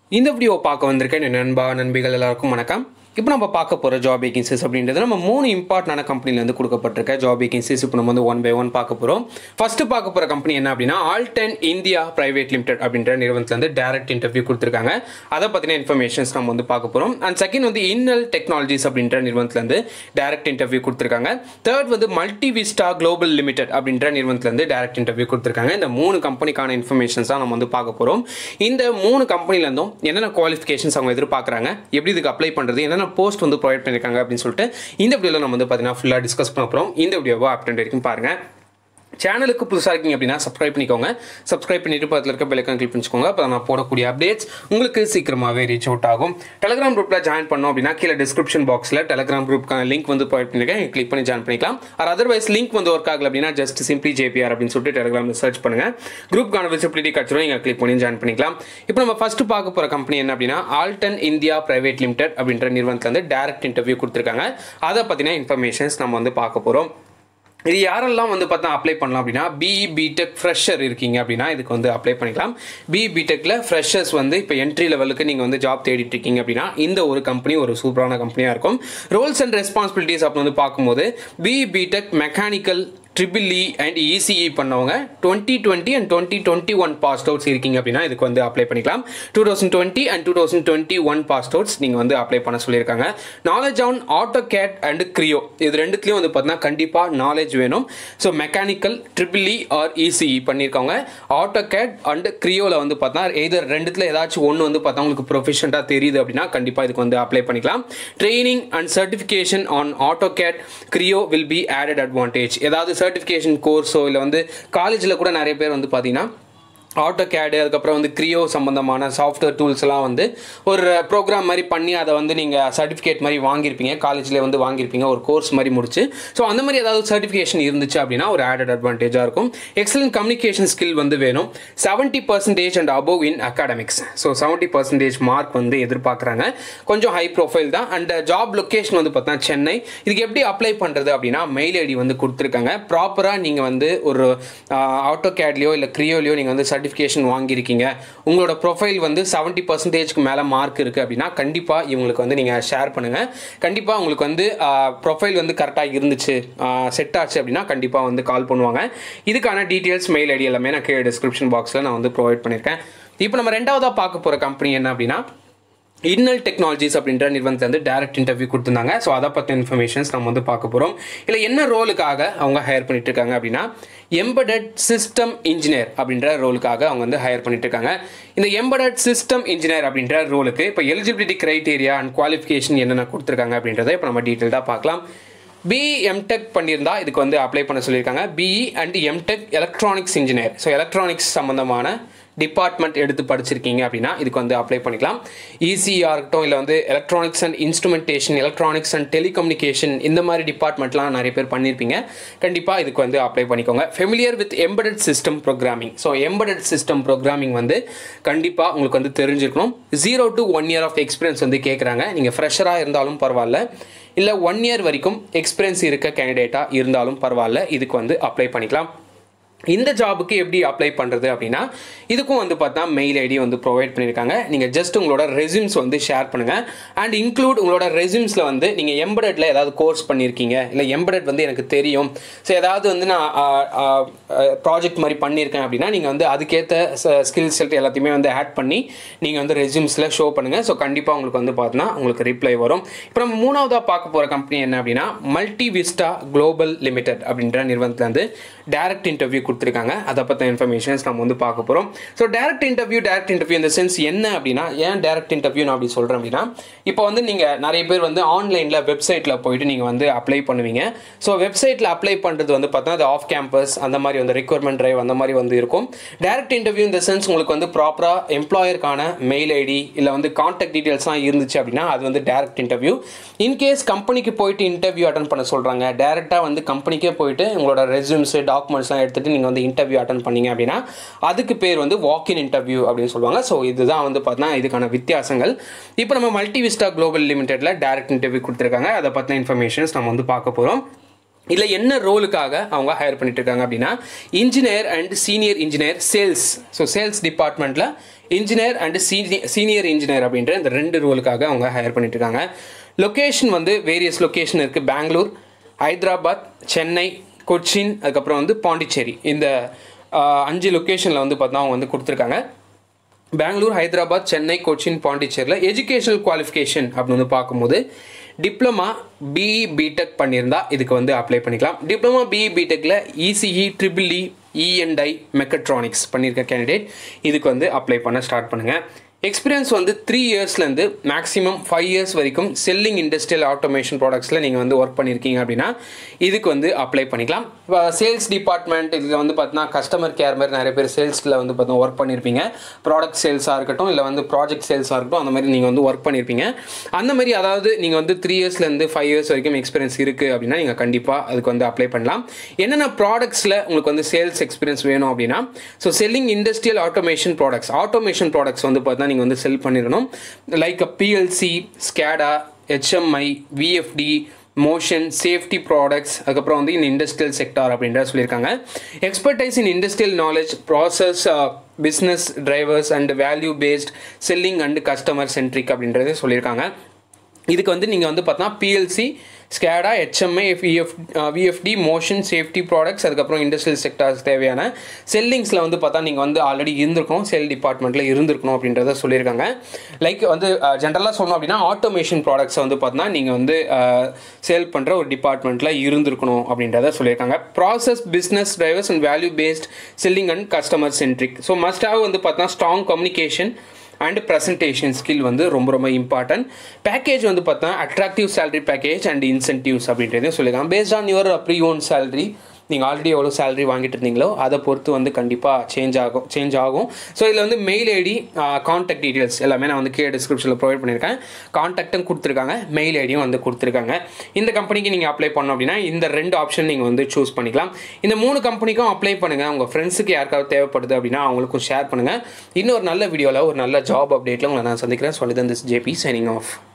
இந்த வீடியோ பார்க்க வந்திருக்கேன் என் நண்பா நண்பிகள் எல்லாருக்கும் வணக்கம் இப்போ நம்ம பார்க்க போகிற ஜாப் வேகன்சிஸ் அப்படின்றது நம்ம மூணு இம்பார்ட்டன்டான கம்பெனிலேருந்து கொடுக்கப்பட்டிருக்க ஜாப் வேகன்சிஸ் இப்போ நம்ம வந்து ஒன் பை ஒன் பார்க்க போகிறோம் ஃபர்ஸ்ட் பார்க்க போகிற கம்பெனி என்ன அப்படின்னா ஆல்டன் இந்தியா பிரைவேட் லிமிடெட் அப்படின்ற நிறுவனத்துலேருந்து டேரக்ட் இன்டர்வியூ கொடுத்துருக்காங்க அதை பற்றின இன்ஃபர்மேஷன்ஸ் நம்ம வந்து பார்க்க போகிறோம் அண்ட் செகண்ட் வந்து இன்னல் டெக்னாலஜிஸ் அப்படின்ற நிறுவனத்துலேருந்து டேரக்ட் இன்டர்வியூ கொடுத்துருக்காங்க தேர்ட் வந்து மல்டி விஸ்டா குளோபல் லிமிடெட் அப்படின்ற நிறுவனத்துலேருந்து டேரக்ட் இன்டர்வியூ கொடுத்துருக்காங்க இந்த மூணு கம்பெனிக்கான இன்ஃபர்மேஷன்ஸ் தான் நம்ம வந்து பார்க்க போகிறோம் இந்த மூணு கம்பெனிலேருந்தும் என்னென்ன குவாலிஃபிகேஷன்ஸ் அவங்க எதிர்பார்க்குறாங்க எப்படி இதுக்கு அப்ளை பண்ணுறது என்னென்ன போஸ்ட் வந்து ப்ரொவைட் பண்ணியிருக்காங்க அப்படின்னு சொல்லிட்டு இந்த வீடியோவில் நம்ம வந்து பார்த்தீங்கன்னா ஃபுல்லாக டிஸ்கஸ் பண்ண போகிறோம் இந்த வீடியோவை அப் வரைக்கும் பாருங்கள் சேனலுக்கு புதுசாக இருக்கீங்க அப்படின்னா சப்ஸ்கிரைப் பண்ணிக்கோங்க சப்ஸ்கிரைப் பண்ணிட்டு பக்கத்தில் இருக்க பெல்லைக்கான் கிளிக் பண்ணிக்கோங்க அப்போ நான் போடக்கூடிய அப்டேட்ஸ் உங்களுக்கு சீக்கிரமாகவே ரீச் அவுட் ஆகும் டெலிகிராம் குரூப்பில் ஜாயின் பண்ணோம் அப்படின்னா கீழே டிஸ்கிரிப்ஷன் பாக்ஸில் டெலிகிராம் குரூப்புக்கான லிங்க் வந்து ப்ரொவைட் பண்ணியிருக்கேன் கிளிக் பண்ணி ஜாயின் பண்ணிக்கலாம் ஆர் அதர்வைஸ் லிங்க் வந்து ஒர்க் ஆகல அப்படின்னா ஜஸ்ட் சிம்பிளி ஜேபிஆர் அப்படின்னு சொல்லிட்டு டெலிகிராமில் சர்ச் பண்ணுங்கள் குரூப்க்கான விசிபிலிட்டி கிடச்சிரும் நீங்கள் கிளிக் பண்ணி ஜாயின் பண்ணிக்கலாம் இப்போ நம்ம ஃபர்ஸ்ட் பார்க்க போகிற கம்பெனி என்ன அப்படின்னா ஆல்டன் இந்தியா பிரைவேட் லிமிடெட் அப்படின்ற நிறுவனத்தில் வந்து டேரக்ட் இன்டர்வியூ கொடுத்துருக்காங்க அதை பற்றின இன்ஃபர்மேஷன்ஸ் நம்ம வந்து பார்க்க போகிறோம் இது யாரெல்லாம் வந்து பார்த்தா அப்ளை பண்ணலாம் அப்படின்னா பிஇ பிடெக் ஃப்ரெஷர் இருக்கீங்க அப்படின்னா இதுக்கு வந்து அப்ளை பண்ணிக்கலாம் பிஇ பிடெக்கில் ஃப்ரெஷர்ஸ் வந்து இப்போ என்ட்ரி லெவலுக்கு நீங்கள் வந்து ஜாப் தேடிட்டு இருக்கீங்க அப்படின்னா இந்த ஒரு கம்பெனி ஒரு சூப்பரான கம்பெனியாக இருக்கும் ரோல்ஸ் அண்ட் ரெஸ்பான்சிபிலிட்டிஸ் அப்போ வந்து பார்க்கும்போது BE BTech mechanical triple E and ECE பண்ணவங்க twenty twenty and twenty twenty one pass outs இருக்கீங்க அப்படின்னா இதுக்கு வந்து அப்ளை பண்ணிக்கலாம் two thousand twenty and two thousand twenty one pass outs நீங்கள் வந்து அப்ளை பண்ண சொல்லியிருக்காங்க knowledge on AutoCAD and Creo இது ரெண்டுத்துலேயும் வந்து பார்த்தீங்கன்னா கண்டிப்பாக நாலேஜ் வேணும் so mechanical triple E or ECE பண்ணியிருக்காங்க ஆட்டோ கேட் அண்ட் கிரியோவில் வந்து பார்த்தா எதர் ரெண்டுத்தில் ஏதாச்சும் ஒன்று வந்து பார்த்தா உங்களுக்கு ப்ரொஃபஷனட்டாக தெரியுது அப்படின்னா கண்டிப்பாக இதுக்கு வந்து அப்ளை பண்ணிக்கலாம் training and certification on AutoCAD Creo will be added advantage ஏதாவது சர்டிஃபிகேஷன் கோர்ஸோ இல்லை வந்து காலேஜில் கூட நிறைய பேர் வந்து பார்த்தீங்கன்னா ஆட்டோ கேடு அதுக்கப்புறம் வந்து க்ரியோ சம்மந்தமான சாஃப்ட்வேர் டூல்ஸ்லாம் வந்து ஒரு ப்ரோக்ராம் மாதிரி பண்ணி அதை வந்து நீங்கள் சர்டிஃபிகேட் மாதிரி வாங்கியிருப்பீங்க காலேஜில் வந்து வாங்கியிருப்பீங்க ஒரு கோர்ஸ் மாதிரி முடிச்சு ஸோ அந்த மாதிரி ஏதாவது சர்டிஃபிகேஷன் இருந்துச்சு அப்படின்னா ஒரு ஆடட் அட்வான்டேஜாக இருக்கும் எக்ஸலன்ட் கம்யூனிகேஷன் ஸ்கில் வந்து வேணும் seventy percentage and above in academics so seventy percentage mark வந்து எதிர்பார்க்குறாங்க கொஞ்சம் ஹை ப்ரொஃபைல் தான் அண்ட் ஜாப் லொக்கேஷன் வந்து பார்த்தா சென்னை இதுக்கு எப்படி அப்ளை பண்ணுறது அப்படின்னா மெயில் ஐடி வந்து கொடுத்துருக்காங்க ப்ராப்பராக நீங்கள் வந்து ஒரு ஆட்டோ கேட்லேயோ இல்லை க்ரியோலையோ நீங்கள் வந்து சர்டிஃபிகேஷன் வாங்கியிருக்கீங்க உங்களோட ப்ரொஃபைல் வந்து செவன்ட்டி பர்சன்டேஜ்க்கு மேலே மார்க் இருக்குது அப்படின்னா கண்டிப்பாக இவங்களுக்கு வந்து நீங்கள் ஷேர் பண்ணுங்கள் கண்டிப்பாக உங்களுக்கு வந்து ப்ரொஃபைல் வந்து கரெக்டாக இருந்துச்சு செட் ஆச்சு அப்படின்னா கண்டிப்பாக வந்து கால் பண்ணுவாங்க இதுக்கான டீட்டெயில்ஸ் மெயில் ஐடி எல்லாமே நான் கீழே டிஸ்கிரிப்ஷன் பாக்ஸில் நான் வந்து ப்ரொவைட் பண்ணியிருக்கேன் இப்போ நம்ம ரெண்டாவதாக பார்க்க போகிற கம்பெனி என்ன அப்படின்னா இன்னல் டெக்னாலஜிஸ் அப்படின்ற நிறுவனத்தில் வந்து டேரக்ட் இன்டர்வியூ கொடுத்துருந்தாங்க ஸோ அதை பற்றின இன்ஃபர்மேஷன்ஸ் நம்ம வந்து பார்க்க போகிறோம் இல்லை என்ன ரோலுக்காக அவங்க ஹையர் பண்ணிட்டு இருக்காங்க அப்படின்னா எம்படட் சிஸ்டம் இன்ஜினியர் அப்படின்ற ரோலுக்காக அவங்க வந்து ஹையர் பண்ணிட்டு இருக்காங்க இந்த எம்படட் சிஸ்டம் இன்ஜினியர் அப்படின்ற ரோலுக்கு இப்போ எலிஜிபிலிட்டி கிரைட்டீரியா அண்ட் குவாலிஃபிகேஷன் என்னென்ன கொடுத்துருக்காங்க அப்படின்றத இப்போ நம்ம டீட்டெயில்டாக பார்க்கலாம் பிஇ எம்டெக் பண்ணியிருந்தா இதுக்கு வந்து அப்ளை பண்ண சொல்லியிருக்காங்க BE and MTech electronics engineer so electronics சம்மந்தமான டிபார்ட்மெண்ட் எடுத்து படிச்சிருக்கீங்க அப்படின்னா இதுக்கு வந்து அப்ளை பண்ணிக்கலாம் ஈஸியாக இருக்கட்டும் இல்லை வந்து electronics and instrumentation electronics and telecommunication இந்த மாதிரி டிபார்ட்மெண்ட்லாம் நிறைய பேர் பண்ணியிருப்பீங்க கண்டிப்பாக இதுக்கு வந்து அப்ளை பண்ணிக்கோங்க familiar with embedded system programming so embedded system programming வந்து கண்டிப்பாக உங்களுக்கு வந்து தெரிஞ்சிருக்கணும் zero to one year of experience வந்து கேட்குறாங்க நீங்கள் ஃப்ரெஷராக இருந்தாலும் பரவாயில்ல இல்லை ஒன் இயர் வரைக்கும் எக்ஸ்பீரியன்ஸ் இருக்க கேண்டிடேட்டாக இருந்தாலும் பரவாயில்ல இதுக்கு வந்து அப்ளை பண்ணிக்கலாம் இந்த ஜாபுக்கு எப்படி அப்ளை பண்ணுறது அப்படின்னா இதுக்கும் வந்து பார்த்தா மெயில் ஐடி வந்து ப்ரொவைட் பண்ணியிருக்காங்க நீங்கள் ஜஸ்ட் உங்களோட ரெசியூம்ஸ் வந்து ஷேர் பண்ணுங்கள் அண்ட் இன்க்ளூட் உங்களோட ரெசியூம்ஸில் வந்து நீங்கள் எம்படட்ல ஏதாவது கோர்ஸ் பண்ணியிருக்கீங்க இல்லை எம்படட் வந்து எனக்கு தெரியும் ஸோ ஏதாவது வந்து நான் ப்ராஜெக்ட் மாதிரி பண்ணியிருக்கேன் அப்படின்னா நீங்கள் வந்து அதுக்கேற்ற ஸ்கில் செட் எல்லாத்தையுமே வந்து ஆட் பண்ணி நீங்கள் வந்து ரெசியூம்ஸில் ஷோ பண்ணுங்கள் ஸோ கண்டிப்பாக உங்களுக்கு வந்து பார்த்தீங்கன்னா உங்களுக்கு ரிப்ளை வரும் இப்போ நம்ம மூணாவதாக பார்க்க போகிற கம்பெனி என்ன அப்படின்னா மல்டி விஸ்டா குளோபல் லிமிடெட் அப்படின்ற நிறுவனத்தில் வந்து டேரக்ட் இன்டர்வியூ கொடுத்துருக்காங்க அதை பற்றின இன்ஃபர்மேஷன்ஸ் நம்ம வந்து பார்க்க போகிறோம் so direct interview direct interview இந்த சென்ஸ் என்ன அப்படின்னா ஏன் டேரக்ட் இன்டர்வியூ நான் அப்படி சொல்கிறேன் அப்படின்னா இப்போ வந்து நீங்கள் நிறைய பேர் வந்து ஆன்லைனில் வெப்சைட்டில் போயிட்டு நீங்கள் வந்து அப்ளை பண்ணுவீங்க ஸோ வெப்சைட்டில் அப்ளை பண்ணுறது வந்து பார்த்தா அது ஆஃப் கேம்பஸ் அந்த மாதிரி வந்து ரெக்யர்மெண்ட் ட்ரைவ் அந்த மாதிரி வந்து இருக்கும் டேரக்ட் இன்டர்வியூ இந்த சென்ஸ் உங்களுக்கு வந்து ப்ராப்பராக எம்ப்ளாயருக்கான மெயில் ஐடி இல்லை வந்து கான்டாக்ட் டீட்டெயில்ஸ்லாம் இருந்துச்சு அப்படின்னா அது வந்து டேரக்ட் இன்டர்வியூ இன்கேஸ் கம்பெனிக்கு போயிட்டு இன்டர்வியூ அட்டன் பண்ண சொல்கிறாங்க டேரெக்டாக வந்து கம்பெனிக்கே போயிட்டு உங்களோட ரெஸ்யூம்ஸு டாக்குமெண்ட்ஸ்லாம் எடுத்துகிட்டு நீங்கள் வந்து இன்டர்வியூ அட்டன் பண்ணீங்க அப்படின்னா அதுக்கு பேர் வந்து வாக்கின் இன்டர்வியூ அப்படின்னு சொல்லுவாங்க ஸோ இதுதான் வந்து பார்த்தீங்கன்னா இதுக்கான வித்தியாசங்கள் இப்போ நம்ம மல்டி விஸ்டா குளோபல் லிமிடெட்டில் டேரக்ட் இன்டர்வியூ கொடுத்துருக்காங்க அதை பற்றின இன்ஃபர்மேஷன்ஸ் நம்ம வந்து பார்க்க போகிறோம் இதில் என்ன ரோலுக்காக அவங்க ஹையர் பண்ணிட்டு இருக்காங்க அப்படின்னா engineer and senior engineer sales so sales டிபார்ட்மெண்ட்டில் engineer and senior senior engineer அப்படின்ற இந்த ரெண்டு ரோலுக்காக அவங்க ஹையர் பண்ணிட்டு இருக்காங்க லொக்கேஷன் வந்து வேரியஸ் லொக்கேஷன் இருக்குது பெங்களூர் ஹைதராபாத் சென்னை கொச்சின் அதுக்கப்புறம் வந்து பாண்டிச்சேரி இந்த ஆஹ், அஞ்சு லொக்கேஷனில் வந்து பார்த்தா அவங்க வந்து கொடுத்துருக்காங்க பெங்களூர் ஹைதராபாத் சென்னை கொச்சின் பாண்டிச்சேரியில் எஜுகேஷனல் குவாலிஃபிகேஷன் அப்படின்னு வந்து பார்க்கும்போது டிப்ளமா பிஇ பிடெக் பண்ணியிருந்தா இதுக்கு வந்து அப்ளை பண்ணிக்கலாம் டிப்ளமா பிஇ பிடெக்கில் ECE triple E E and I mechatronics பண்ணியிருக்க கேண்டிடேட் இதுக்கு வந்து அப்ளை பண்ண ஸ்டார்ட் பண்ணுங்கள் எக்ஸ்பீரியன்ஸ் வந்து த்ரீ இயர்ஸ்லேருந்து மேக்ஸிமம் ஃபைவ் இயர்ஸ் வரைக்கும் செல்லிங் இண்டஸ்ட்ரியல் ஆட்டோமேஷன் ப்ராடக்ட்ஸில் நீங்கள் வந்து ஒர்க் பண்ணியிருக்கீங்க அப்படின்னா இதுக்கு வந்து அப்ளை பண்ணிக்கலாம் இப்போ சேல்ஸ் டிபார்ட்மெண்ட் இதில் வந்து பார்த்தீங்கன்னா கஸ்டமர் கேர் மாதிரி நிறைய பேர் சேல்ஸில் வந்து பார்த்தீங்கன்னா ஒர்க் பண்ணியிருப்பீங்க ப்ராடக்ட் சேல்ஸாக இருக்கட்டும் இல்லை வந்து ப்ராஜெக்ட் சேல்ஸாக இருக்கட்டும் அந்த மாதிரி நீங்கள் வந்து ஒர்க் பண்ணியிருப்பீங்க அந்த மாதிரி அதாவது நீங்கள் வந்து த்ரீ இயர்ஸ்லேருந்து ஃபைவ் இயர்ஸ் வரைக்கும் எக்ஸ்பீரியன்ஸ் இருக்குது அப்படின்னா நீங்கள் கண்டிப்பாக அதுக்கு வந்து அப்ளை பண்ணலாம் என்னென்ன ப்ராடக்ட்ஸில் உங்களுக்கு வந்து சேல்ஸ் எக்ஸ்பீரியன்ஸ் வேணும் அப்படின்னா so selling industrial automation products automation products வந்து பார்த்தீங்கன்னா நீங்கள் வந்து செல் பண்ணிடணும் like PLC SCADA HMI VFD motion safety products அதுக்கப்புறம் வந்து இந்த இண்டஸ்ட்ரியல் செக்டார் அப்படின்ற சொல்லியிருக்காங்க expertise in industrial knowledge process business drivers and value based selling and customer centric அப்படின்றது சொல்லியிருக்காங்க இதுக்கு வந்து நீங்கள் வந்து பார்த்தா PLC SCADA HMI VF VFD motion safety products அதுக்கப்புறம் இண்டஸ்ட்ரியல் செக்டார்ஸ் தேவையான செல்லிங்ஸில் வந்து பார்த்தா நீங்கள் வந்து ஆல்ரெடி இருந்திருக்கணும் செல் டிபார்ட்மெண்ட்டில் இருந்திருக்கணும் அப்படின்றத சொல்லியிருக்காங்க லைக் வந்து ஜென்ரலாக சொல்லணும் அப்படின்னா ஆட்டோமேஷன் ப்ராடக்ட்ஸை வந்து பார்த்தீங்கன்னா நீங்கள் வந்து சேல் பண்ணுற ஒரு டிபார்ட்மெண்ட்டில் இருந்திருக்கணும் அப்படின்றத சொல்லியிருக்காங்க process business drivers and value based selling and customer centric so must have வந்து பார்த்தா strong communication and presentation skill வந்து ரொம்ப ரொம்ப இம்பார்ட்டன்ட் பேக்கேஜ் வந்து பார்த்தா attractive salary package and incentives அப்படின்றதையும் சொல்லியிருக்காங்க based on your pre own salary நீங்கள் ஆல்ரெடி எவ்வளோ சேலரி வாங்கிட்டு இருந்தீங்களோ அதை பொறுத்து வந்து கண்டிப்பாக சேஞ்ச் ஆகும் சேஞ்ச் ஆகும் ஸோ இதில் வந்து மெயில் ஐடி காண்டாக்ட் டீட்டெயில்ஸ் எல்லாமே நான் வந்து கீழே டிஸ்கிரிப்ஷனில் ப்ரொவைட் பண்ணியிருக்கேன் காண்டாக்டும் கொடுத்துருக்காங்க மெயில் ஐடியும் வந்து கொடுத்துருக்காங்க இந்த கம்பெனிக்கு நீங்கள் அப்ளை பண்ணோம் அப்படின்னா இந்த ரெண்டு ஆப்ஷன் நீங்கள் வந்து சூஸ் பண்ணிக்கலாம் இந்த மூணு கம்பெனிக்கும் அப்ளை பண்ணுங்கள் உங்கள் ஃப்ரெண்ட்ஸுக்கு யாருக்காவது தேவைப்படுது அப்படின்னா அவங்களுக்கும் ஷேர் பண்ணுங்கள் இன்னொரு நல்ல வீடியோவில் ஒரு நல்ல ஜாப் அப்டேட்டில் உங்களை நான் சந்திக்கிறேன் சொல்லி திஸ் ஜேபி சைனிங் ஆஃப்